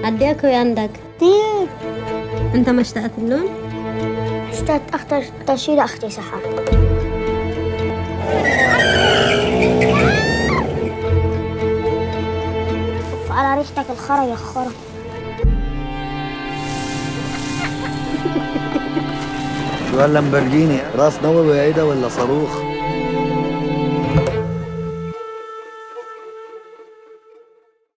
عندك وعندك كثير انت ما اشتقت لهم؟ اشتقت اكثر شيء لاختي سحر على ريحتك الخرا يا خرا شو هاللامبرجيني راس نووي هيدا ولا صاروخ